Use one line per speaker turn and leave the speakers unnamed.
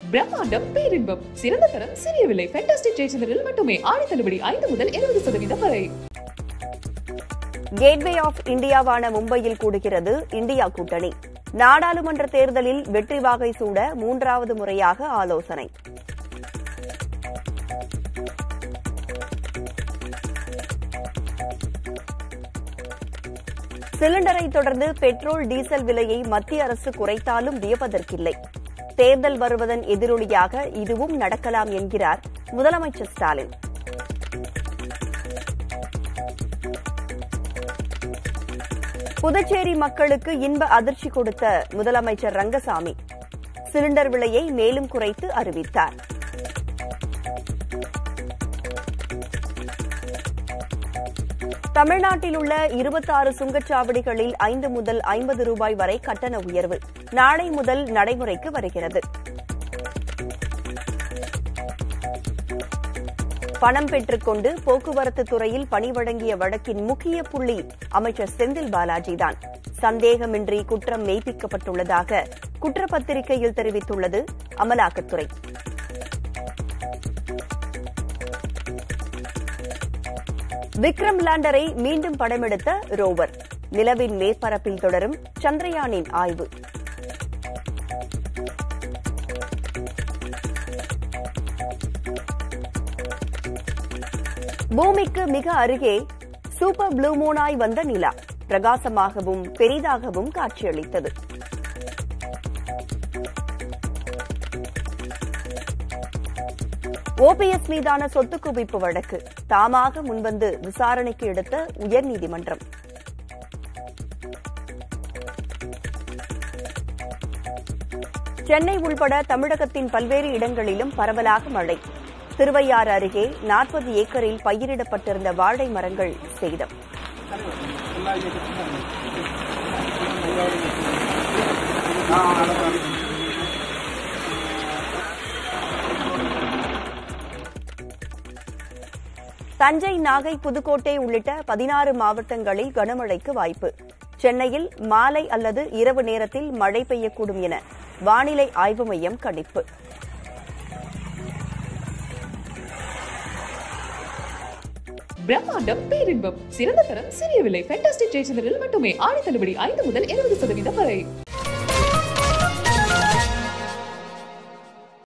பிரம்மாண்டம் பேரின்பம் சிறந்த தரம் சிறிய விலை ஃபேண்டாஸ்டிக் ஜெயச்சந்திரில் மட்டுமே ஆடி தள்ளுபடி ஐந்து முதல் இருபது சதவீதம் வரை
கேட்வே ஆஃப் இந்தியாவான மும்பையில் கூடுகிறது இந்தியா கூட்டணி நாடாளுமன்ற தேர்தலில் வெற்றி வாகை சூட மூன்றாவது முறையாக ஆலோசனை சிலிண்டரை தொடர்ந்து பெட்ரோல் டீசல் விலையை மத்திய அரசு குறைத்தாலும் வியப்பதற்கில்லை தேர்தல் வருவதன் எதிரொலியாக இதுவும் நடக்கலாம் என்கிறார் முதலமைச்சர் ஸ்டாலின் புதுச்சேரி மக்களுக்கு இன்ப அதிர்ச்சி கொடுத்த முதலமைச்சர் ரங்கசாமி சிலிண்டர் விலையை மேலும் குறைத்து அறிவித்தார் தமிழ்நாட்டில் உள்ள இருபத்தாறு சுங்கச்சாவடிகளில் ஐந்து முதல் ஐம்பது ரூபாய் வரை கட்டண உயர்வு நாளை முதல் நடைமுறைக்கு வருகிறது பணம் பெற்றுக்கொண்டு போக்குவரத்து துறையில் பணி வழங்கிய வழக்கின் முக்கிய புள்ளி அமைச்சர் செந்தில் பாலாஜிதான் சந்தேகமின்றி குற்றம் மெய்ப்பிக்கப்பட்டுள்ளதாக குற்றப்பத்திரிகையில் தெரிவித்துள்ளது அமலாக்கத்துறை விக்ரம் லேண்டரை மீண்டும் படமெடுத்த ரோவர் நிலவின் மேற்பரப்பில் தொடரும் சந்திரயானின் ஆய்வு பூமிக்கு மிக அருகே சூப்பர் ப்ளூ மூனாய் வந்த நிலா பிரகாசமாகவும் பெரிதாகவும் காட்சியளித்தது ஓபிஎஸ் மீதான சொத்து குவிப்பு வழக்கு தாமாக முன்வந்து விசாரணைக்கு எடுத்த உயர்நீதிமன்றம் சென்னை உள்பட தமிழகத்தின் பல்வேறு இடங்களிலும் பரவலாக மழை திருவையாறு அருகே நாற்பது ஏக்கரில் பயிரிடப்பட்டிருந்த வாழை மரங்கள் சேதம் தஞ்சை நாகை புதுக்கோட்டை உள்ளிட்ட பதினாறு மாவட்டங்களில் கனமழைக்கு வாய்ப்பு சென்னையில் மாலை அல்லது இரவு நேரத்தில் மழை பெய்யக்கூடும் என வானிலை ஆய்வு மையம் கணிப்பு
பிரம்மாண்டம் பேரின்பம் சிறந்த தரம் சிறிய விலை ஃபேண்டாஸ்டிக் ஜெயச்சந்திரில் மட்டுமே ஆடி தள்ளுபடி ஐந்து முதல் இருபது சதவீதம் வரை